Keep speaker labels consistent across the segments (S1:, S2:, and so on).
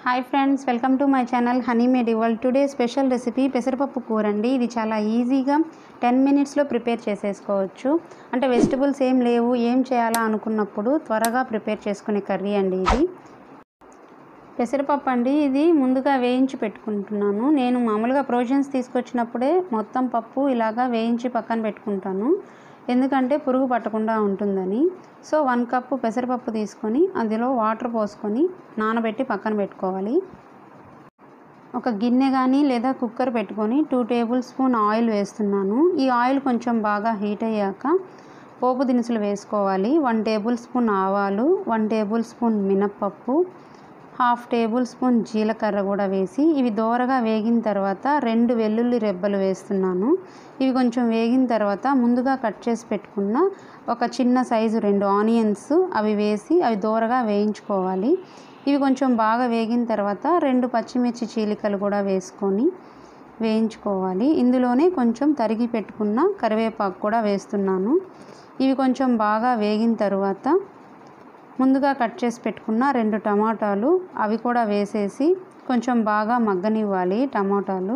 S1: hi friends welcome to my channel honey made world today special recipe పెసరపప్పు కూర అండి ఇది చాలా ఈజీగా టెన్ మినిట్స్లో ప్రిపేర్ చేసేసుకోవచ్చు అంటే వెజిటబుల్స్ ఏం లేవు ఏం చేయాలా అనుకున్నప్పుడు త్వరగా ప్రిపేర్ చేసుకునే కర్రీ అండి ఇది పెసరపప్పు అండి ఇది ముందుగా వేయించి పెట్టుకుంటున్నాను నేను మామూలుగా ప్రొవిజన్స్ తీసుకొచ్చినప్పుడే మొత్తం పప్పు ఇలాగా వేయించి పక్కన పెట్టుకుంటాను ఎందుకంటే పురుగు పట్టకుండా ఉంటుందని సో వన్ కప్పు పెసరపప్పు తీసుకొని అందులో వాటర్ పోసుకొని నానబెట్టి పక్కన పెట్టుకోవాలి ఒక గిన్నె కానీ లేదా కుక్కర్ పెట్టుకొని టూ టేబుల్ స్పూన్ ఆయిల్ వేస్తున్నాను ఈ ఆయిల్ కొంచెం బాగా హీట్ అయ్యాక పోపు దినుసులు వేసుకోవాలి వన్ టేబుల్ స్పూన్ ఆవాలు వన్ టేబుల్ స్పూన్ మినప్పప్పు హాఫ్ టేబుల్ స్పూన్ జీలకర్ర కూడా వేసి ఇవి దోరగా వేగిన తర్వాత రెండు వెల్లుల్లి రెబ్బలు వేస్తున్నాను ఇవి కొంచెం వేగిన తర్వాత ముందుగా కట్ చేసి పెట్టుకున్న ఒక చిన్న సైజు రెండు ఆనియన్స్ అవి వేసి అవి దోరగా వేయించుకోవాలి ఇవి కొంచెం బాగా వేగిన తర్వాత రెండు పచ్చిమిర్చి చీలికలు కూడా వేసుకొని వేయించుకోవాలి ఇందులోనే కొంచెం తరిగి పెట్టుకున్న కరివేపాకు కూడా వేస్తున్నాను ఇవి కొంచెం బాగా వేగిన తర్వాత ముందుగా కట్ చేసి పెట్టుకున్న రెండు టమాటాలు అవి కూడా వేసేసి కొంచెం బాగా మగ్గనివ్వాలి టమాటాలు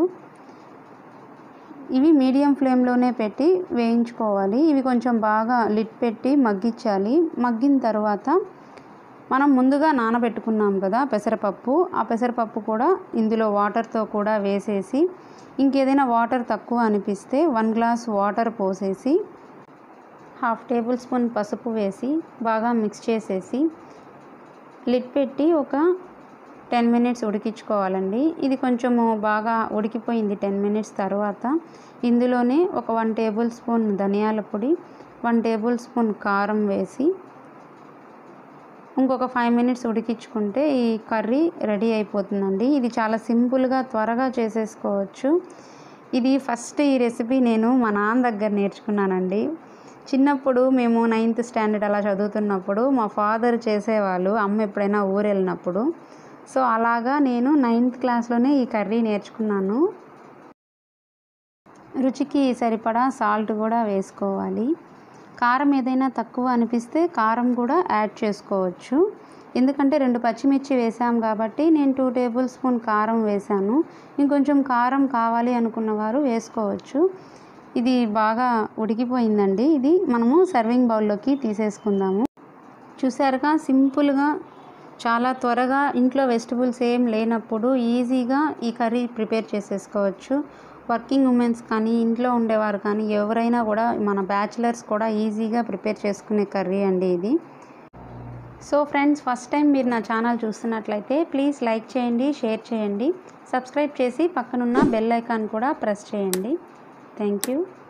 S1: ఇవి మీడియం ఫ్లేమ్లోనే పెట్టి వేయించుకోవాలి ఇవి కొంచెం బాగా లిడ్ పెట్టి మగ్గించాలి మగ్గిన తర్వాత మనం ముందుగా నానబెట్టుకున్నాం కదా పెసరపప్పు ఆ పెసరపప్పు కూడా ఇందులో వాటర్తో కూడా వేసేసి ఇంకేదైనా వాటర్ తక్కువ అనిపిస్తే వన్ గ్లాస్ వాటర్ పోసేసి హాఫ్ టేబుల్ స్పూన్ పసుపు వేసి బాగా మిక్స్ చేసేసి లిడ్ పెట్టి ఒక టెన్ మినిట్స్ ఉడికించుకోవాలండి ఇది కొంచెము బాగా ఉడికిపోయింది టెన్ మినిట్స్ తర్వాత ఇందులోనే ఒక వన్ టేబుల్ స్పూన్ ధనియాల పొడి వన్ టేబుల్ స్పూన్ కారం వేసి ఇంకొక ఫైవ్ మినిట్స్ ఉడికించుకుంటే ఈ కర్రీ రెడీ అయిపోతుందండి ఇది చాలా సింపుల్గా త్వరగా చేసేసుకోవచ్చు ఇది ఫస్ట్ ఈ రెసిపీ నేను మా నాన్న దగ్గర నేర్చుకున్నానండి చిన్నప్పుడు మేము నైన్త్ స్టాండర్డ్ అలా చదువుతున్నప్పుడు మా ఫాదర్ చేసేవాళ్ళు అమ్మ ఎప్పుడైనా ఊరు వెళ్ళినప్పుడు సో అలాగా నేను నైన్త్ క్లాస్లోనే ఈ కర్రీ నేర్చుకున్నాను రుచికి సరిపడా సాల్ట్ కూడా వేసుకోవాలి కారం ఏదైనా తక్కువ అనిపిస్తే కారం కూడా యాడ్ చేసుకోవచ్చు ఎందుకంటే రెండు పచ్చిమిర్చి వేసాం కాబట్టి నేను టూ టేబుల్ స్పూన్ కారం వేసాను ఇంకొంచెం కారం కావాలి అనుకున్న వారు వేసుకోవచ్చు ఇది బాగా ఉడికిపోయిందండి ఇది మనము సర్వింగ్ బౌల్లోకి తీసేసుకుందాము చూసారుగా సింపుల్గా చాలా త్వరగా ఇంట్లో వెజిటబుల్స్ ఏం లేనప్పుడు ఈజీగా ఈ కర్రీ ప్రిపేర్ చేసేసుకోవచ్చు వర్కింగ్ ఉమెన్స్ కానీ ఇంట్లో ఉండేవారు కానీ ఎవరైనా కూడా మన బ్యాచిలర్స్ కూడా ఈజీగా ప్రిపేర్ చేసుకునే కర్రీ అండి ఇది సో ఫ్రెండ్స్ ఫస్ట్ టైం మీరు నా ఛానల్ చూస్తున్నట్లయితే ప్లీజ్ లైక్ చేయండి షేర్ చేయండి సబ్స్క్రైబ్ చేసి పక్కనున్న బెల్ ఐకాన్ కూడా ప్రెస్ చేయండి థ్యాంక్ యూ